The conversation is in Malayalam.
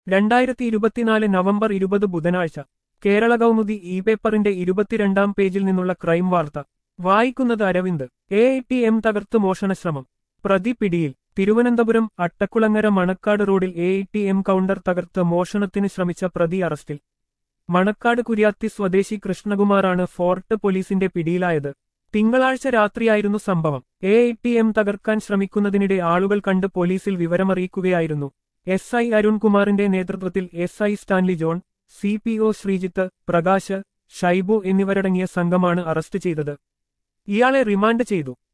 രണ്ടായിരത്തി ഇരുപത്തിനാല് നവംബർ ഇരുപത് ബുധനാഴ്ച കേരള കൗമുദി ഇ പേപ്പറിന്റെ ഇരുപത്തിരണ്ടാം പേജിൽ നിന്നുള്ള ക്രൈം വാർത്ത വായിക്കുന്നത് അരവിന്ദ് എ ടി എം തകർത്ത് മോഷണശ്രമം പ്രതി പിടിയിൽ തിരുവനന്തപുരം അട്ടക്കുളങ്ങര മണക്കാട് റോഡിൽ എ ടി എം കൗണ്ടർ തകർത്ത് മോഷണത്തിന് ശ്രമിച്ച പ്രതി അറസ്റ്റിൽ മണക്കാട് കുര്യാത്തി സ്വദേശി കൃഷ്ണകുമാറാണ് ഫോർട്ട് പോലീസിന്റെ പിടിയിലായത് തിങ്കളാഴ്ച രാത്രിയായിരുന്നു സംഭവം എ ടി എം തകർക്കാൻ ശ്രമിക്കുന്നതിനിടെ ആളുകൾ കണ്ട് പോലീസിൽ വിവരമറിയിക്കുകയായിരുന്നു എസ് ഐ അരുൺകുമാറിന്റെ നേതൃത്വത്തിൽ S I Stanley John C P O Sreejith Prakash Shaibu എന്നിവരടങ്ങിയ സംഘമാണ് അറസ്റ്റ് ചെയ്തത് ഇയാളെ റിമാൻഡ് ചെയ്തു